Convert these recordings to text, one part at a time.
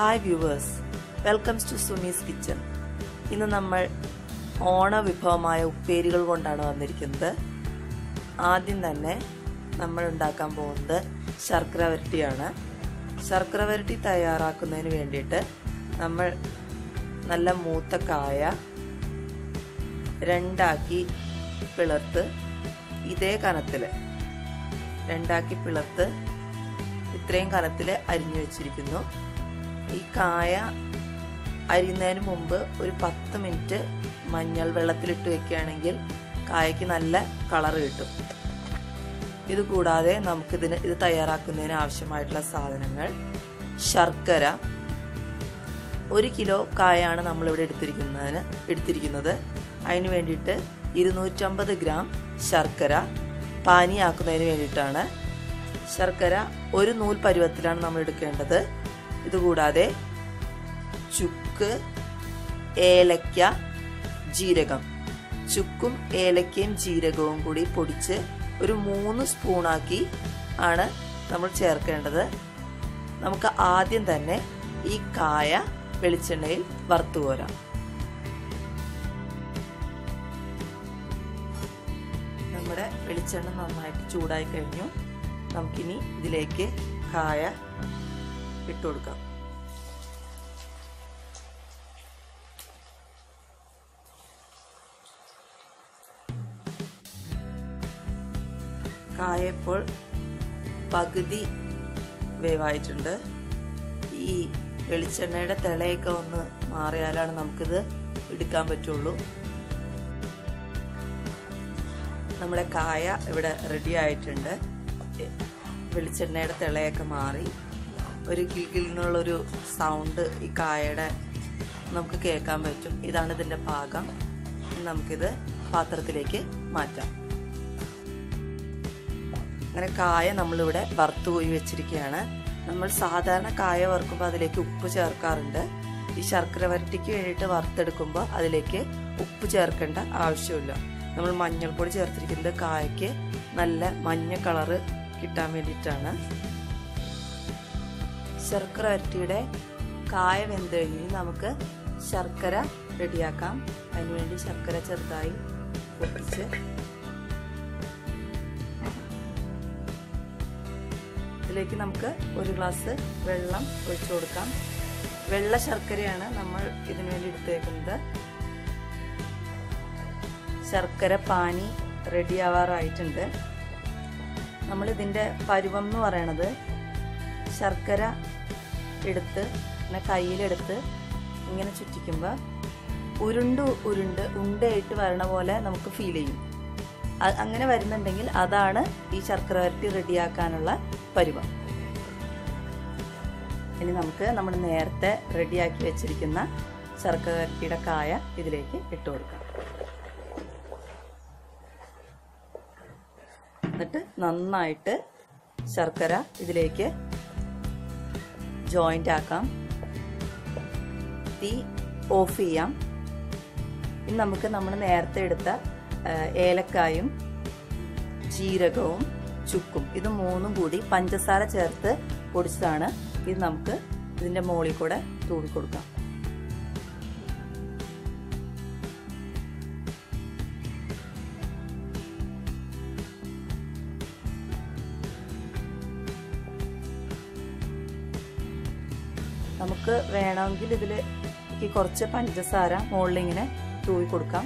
hi viewers welcomes to Sumi's kitchen ഇന്ന് നമ്മൾ ഓണ വിഭവമായ ഉപ്പേരികൾ കൊണ്ടാണ് വന്നിരിക്കുന്നത് ആദ്യം തന്നെ നമ്മൾ ഉണ്ടാക്കാൻ പോകുന്നത് ശർക്കര വരട്ടിയാണ് ശർക്കര വരട്ടി തയ്യാറാക്കുന്നതിന് വേണ്ടിയിട്ട് നമ്മൾ നല്ല മൂത്ത കായ രണ്ടാക്കി പിളർത്ത് ഇതേ കനത്തിൽ രണ്ടാക്കി പിളർത്ത് ഇത്രയും കനത്തിൽ അരിഞ്ഞു വെച്ചിരിക്കുന്നു ഈ കായ അരിയുന്നതിന് മുമ്പ് ഒരു പത്ത് മിനിറ്റ് മഞ്ഞൾ വെള്ളത്തിലിട്ട് വെക്കുകയാണെങ്കിൽ കായക്ക് നല്ല കളർ കിട്ടും ഇത് കൂടാതെ നമുക്കിതിന് ഇത് തയ്യാറാക്കുന്നതിന് ആവശ്യമായിട്ടുള്ള സാധനങ്ങൾ ശർക്കര ഒരു കിലോ കായാണ് നമ്മളിവിടെ എടുത്തിരിക്കുന്നതിന് എടുത്തിരിക്കുന്നത് അതിന് വേണ്ടിയിട്ട് ഇരുന്നൂറ്റമ്പത് ഗ്രാം ശർക്കര പാനിയാക്കുന്നതിന് വേണ്ടിയിട്ടാണ് ശർക്കര ഒരു നൂൽ പരുവത്തിലാണ് നമ്മൾ എടുക്കേണ്ടത് ഇതുകൂടാതെ ചുക്ക് ഏലക്ക ജീരകം ചുക്കും ഏലക്കയും ജീരകവും കൂടി പൊടിച്ച് ഒരു മൂന്ന് സ്പൂണാക്കി ആണ് നമ്മൾ ചേർക്കേണ്ടത് നമുക്ക് ആദ്യം തന്നെ ഈ കായ വെളിച്ചെണ്ണയിൽ വറുത്തു പോരാം നമ്മുടെ വെളിച്ചെണ്ണ നന്നായിട്ട് ചൂടായി കഴിഞ്ഞു നമുക്കിനി ഇതിലേക്ക് കായ ഇട്ട് കൊടുക്കാം കായ ഇപ്പോൾ പകുതി വേവായിട്ടുണ്ട് ഈ വെളിച്ചെണ്ണയുടെ തിളയൊക്കെ ഒന്ന് മാറിയാലാണ് നമുക്കിത് എടുക്കാൻ പറ്റുള്ളൂ നമ്മുടെ കായ ഇവിടെ റെഡി ആയിട്ടുണ്ട് വെളിച്ചെണ്ണയുടെ തിളയൊക്കെ മാറി ഒരു കിൽക്കിലിനുള്ളൊരു സൗണ്ട് ഈ കായയുടെ നമുക്ക് കേൾക്കാൻ പറ്റും ഇതാണ് ഇതിൻ്റെ പാകം നമുക്കിത് പാത്രത്തിലേക്ക് മാറ്റാം അങ്ങനെ കായ നമ്മളിവിടെ വറുത്തു പോയി വെച്ചിരിക്കുകയാണ് നമ്മൾ സാധാരണ കായ വറുക്കുമ്പോൾ അതിലേക്ക് ഉപ്പ് ചേർക്കാറുണ്ട് ഈ ശർക്കര വരട്ടിക്ക് വേണ്ടിയിട്ട് വറുത്തെടുക്കുമ്പോൾ അതിലേക്ക് ഉപ്പ് ചേർക്കേണ്ട ആവശ്യമില്ല നമ്മൾ മഞ്ഞൾപ്പൊടി ചേർത്തിരിക്കുന്നത് കായക്ക് നല്ല മഞ്ഞ കളറ് കിട്ടാൻ വേണ്ടിയിട്ടാണ് ശർക്കര വരട്ടിയുടെ കായ വെന്ത് കഴിഞ്ഞ് നമുക്ക് ശർക്കര റെഡിയാക്കാം അതിനുവേണ്ടി ശർക്കര ചെറുതായി പൊട്ടിച്ച് ഇതിലേക്ക് നമുക്ക് ഒരു ഗ്ലാസ് വെള്ളം ഒഴിച്ചു കൊടുക്കാം വെള്ള ശർക്കരയാണ് നമ്മൾ ഇതിനു വേണ്ടി എടുത്തേക്കുന്നത് ശർക്കര പാനി റെഡി ആവാറായിട്ടുണ്ട് നമ്മൾ ഇതിൻ്റെ പരുവം എന്ന് പറയണത് ശർക്കര എടുത്ത് ഇങ്ങനെ കയ്യിലെടുത്ത് ഇങ്ങനെ ചുറ്റിക്കുമ്പോൾ ഉരുണ്ട് ഉരുണ്ട് ഉണ്ടയായിട്ട് വരണ പോലെ നമുക്ക് ഫീൽ ചെയ്യും അങ്ങനെ വരുന്നുണ്ടെങ്കിൽ അതാണ് ഈ ശർക്കര വരട്ടി റെഡിയാക്കാനുള്ള പരുവം ഇനി നമുക്ക് നമ്മൾ നേരത്തെ റെഡിയാക്കി വെച്ചിരിക്കുന്ന ശർക്കര വരട്ടിയുടെ കായ ഇതിലേക്ക് ഇട്ട് കൊടുക്കാം എന്നിട്ട് നന്നായിട്ട് ശർക്കര ഇതിലേക്ക് ജോയിൻ്റ് ആക്കാം തീ ഓഫ് ചെയ്യാം ഇനി നമുക്ക് നമ്മൾ നേരത്തെ എടുത്ത ഏലക്കായും ജീരകവും ചുക്കും ഇത് മൂന്നും കൂടി പഞ്ചസാര ചേർത്ത് പൊടിച്ചതാണ് ഇത് നമുക്ക് ഇതിൻ്റെ മുകളിൽ കൂടെ തൂവി കൊടുക്കാം നമുക്ക് വേണമെങ്കിൽ ഇതിൽ കുറച്ച് പഞ്ചസാര മുകളിലിങ്ങനെ തൂവി കൊടുക്കാം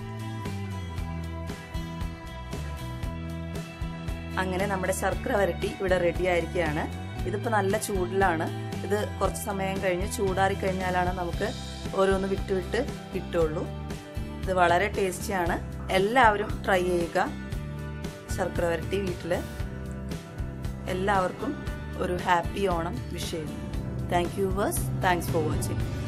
അങ്ങനെ നമ്മുടെ ശർക്കര വരട്ടി ഇവിടെ റെഡി ആയിരിക്കുകയാണ് ഇതിപ്പോൾ നല്ല ചൂടിലാണ് ഇത് കുറച്ച് സമയം കഴിഞ്ഞ് ചൂടാറി കഴിഞ്ഞാലാണ് നമുക്ക് ഓരോന്ന് വിട്ട് വിട്ട് കിട്ടുള്ളൂ ഇത് വളരെ ടേസ്റ്റിയാണ് എല്ലാവരും ട്രൈ ചെയ്യുക ശർക്കര വരട്ടി വീട്ടിൽ എല്ലാവർക്കും ഒരു ഹാപ്പി ഓണം വിഷ് ചെയ്യുന്നു thank you viewers thanks for watching